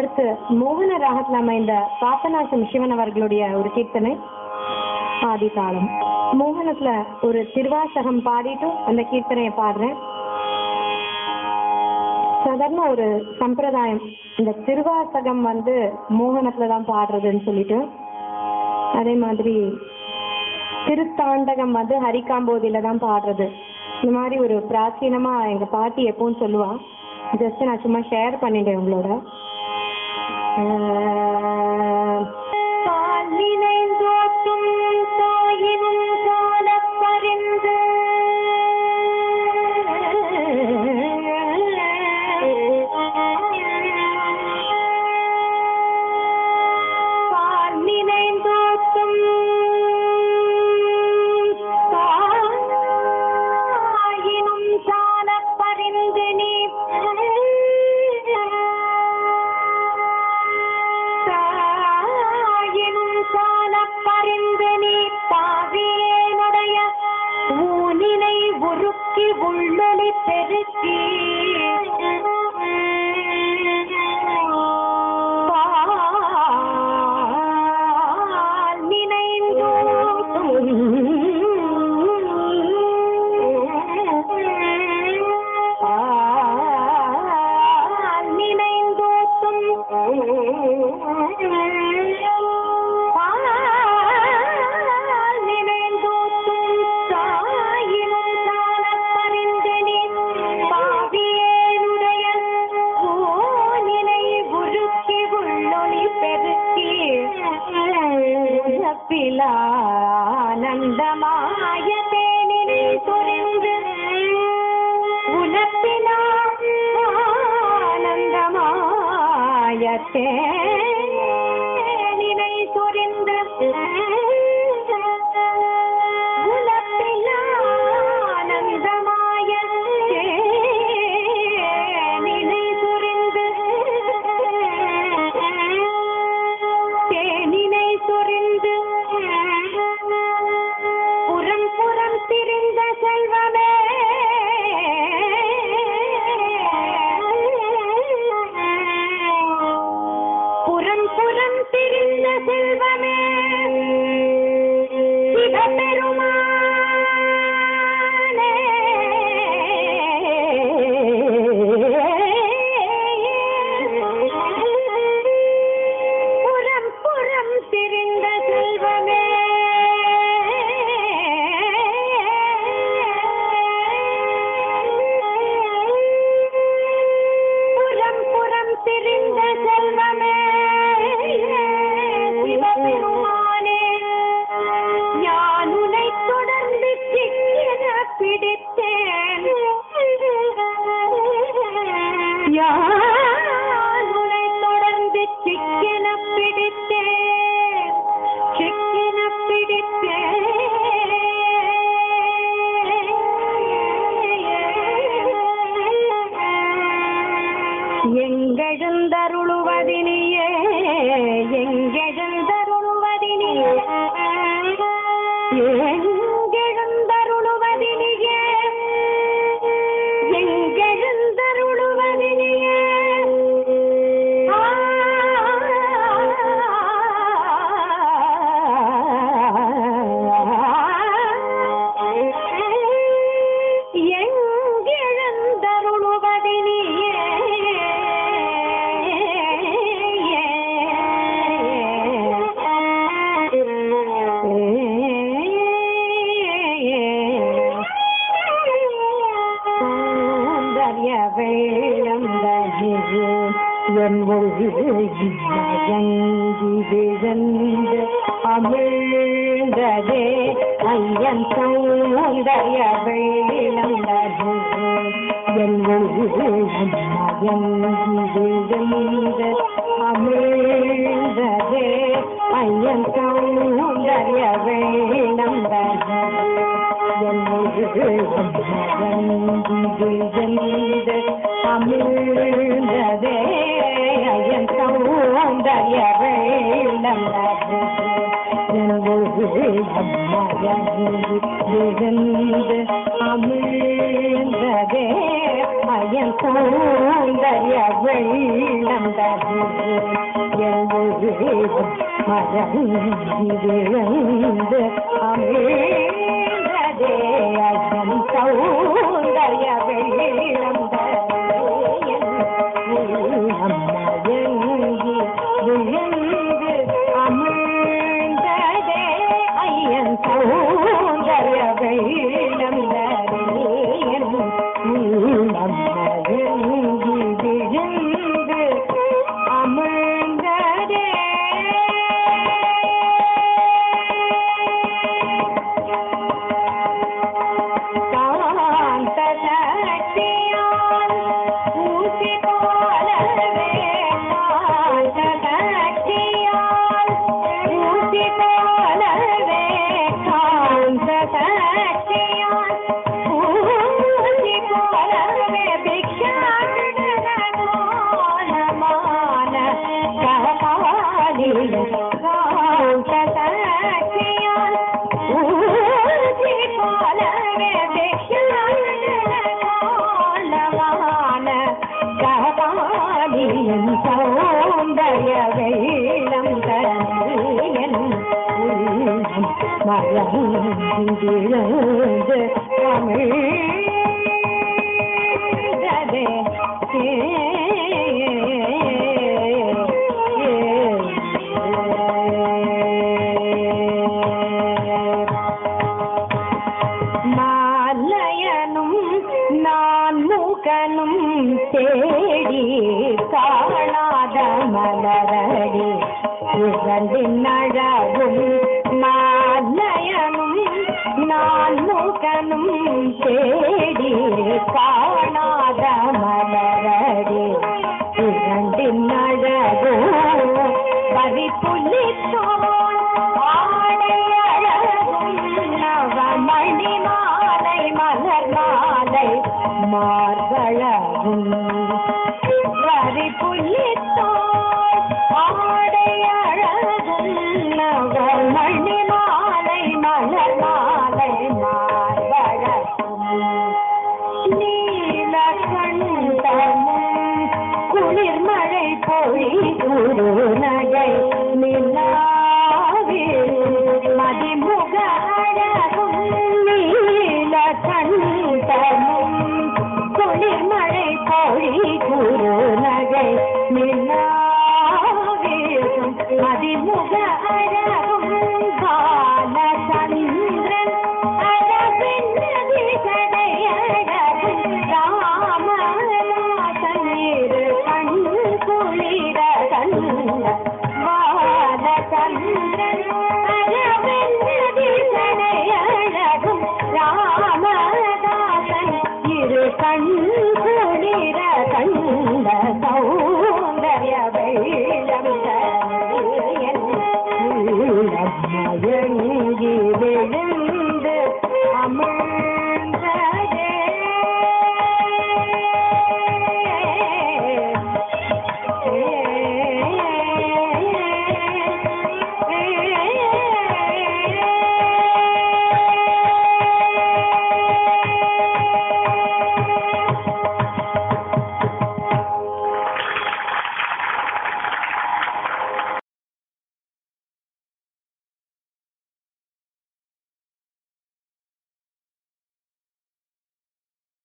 அடுத்து மோகன ராகத்தில் அமைந்த பாப்பநாசம் சிவன் அவர்களுடைய ஒரு கீர்த்தனை ஆதி தாளம் மோகனத்துல ஒரு திருவாசகம் பாடிட்டு அந்த கீர்த்தனையை பாடுறேன் சாதாரண ஒரு சம்பிரதாயம் இந்த திருவாசகம் வந்து மோகனத்துல தான் பாடுறதுன்னு சொல்லிட்டு அதே மாதிரி திருத்தாண்டகம் வந்து ஹரிகாம்போதியில தான் பாடுறது இந்த மாதிரி ஒரு பிராச்சீனமா எங்க பாட்டி எப்பவும் சொல்லுவா ஜஸ்ட் நான் சும்மா ஷேர் பண்ணிட்டேன் உங்களோட ஆஹ் பால் நினைந்தோட்டும் தாயினும் காலப் பரிந்து பால் நினைந்தோட்டும் தாயினும் காலப் பரிந்து நீ தாயினும் காலப் பரிந்து நீ பாவியேனுடைய ஊனினை உருக்கி உள்ளொளி பெருக்கி பால் பால் நினைந்தோட்டும் பால் நினைந்தோட்டும் தாயினும் காணப் பரிந்தனி பாவியேனுடைய ஓனினை உருக்கி உள்ளொளி பெருக்கி உலப்பிலானந்தமாய தேனினை சொரிந்து உலப்பிலா ஆனந்தமாய தேனினை சொரிந்து உலப்பிலா ஆனந்தமாய தேனினை சொரிந்து தேனினை சொரிந்து புறம் புறம் திரிந்த செல்வமே புறம் புறம் திரிந்த செல்வமே சிவபெருமானே புறம் புறம் திரிந்த செல்வமே புறம் புறம் திரிந்த செல்வமே சிவபெருமானே நான் உன்னை தொடர்ந்து சிக்கின பிடித்தேன் யான் உன்னை தொடர்ந்து சிக்கின பிடித்தேன் சிக்கின பிடித்தேன் எங்கெழுந்தருளுவதினியே எங்கெழுந்தருளுவதினியே எங்கெழுந்தருளுவதினியே எங்கெழுந்தருளுவதினியே ஆ எங்கெழுந்தருளுவதினியே சௌந்தர்ய வேளந்தகி என் ஒழுங்கி விழுந்து அமிழ்ந்ததே ஐயன் சௌந்தர்ய வேளந்தகி என் ஒழுங்கி விழுந்து அமிழ்ந்ததே ஐயன் சௌந்தர்ய வேளந்தகி அமிழ்ந்ததே ஐயன் சௌந்தர்ய வேளம் விழுந்து அமிழ்ந்ததே அயன் சௌந்தர்ய வெள்ளம் மறந்து அமிழ்ந்ததே அஜம் சௌந்தர்ய வெள்ளம் அம்மையங்கி விழுந்து அமிழ்ந்ததே ஐயன் சௌந்தர்ய வெள்ளம் அம்மையங்கி விழுந்து அமிழ்ந்ததே காந்த சக்தியால் ஊசி போலவே காந்த சக்தியால் ஊசி போலவே காந்த சக்தியால் ஊசி போலவே பிக்ஷாடனமான கபாலில் காந்த சக்தியால் ஊசி போலவே பிக்ஷாடனமான கபாலியின் சௌந்தர்ய வெள்ளம் தரேன் உள்ளம் மறந்திருந்து அமிழ்ந்ததே மாலயனும் நான் மூகனும் தேடி காணாத மலரடி இரண்டின் அழகும் மாலயனும் நான் மூகனும் தேடி காணாத மலரடி இரண்டின் அழகும் பறிப்புள்ளித்தோன் ஆடை அழகும் நவமணி மாலை மலர் மாலை மார்கழகும் வரி புள்ளித்தோன் ஆடை அழகும் நவமணி மாலை மலர் மாலை மார்கழகும் நீலகண்டமும் குளிர்மழை பொழி குரு நகை நிலாவில் மதிமுக அழகும் நீலகண்டமும் குளிர்மழை பொழி குரு நகை நிலாவில் மதிமுக அழகும்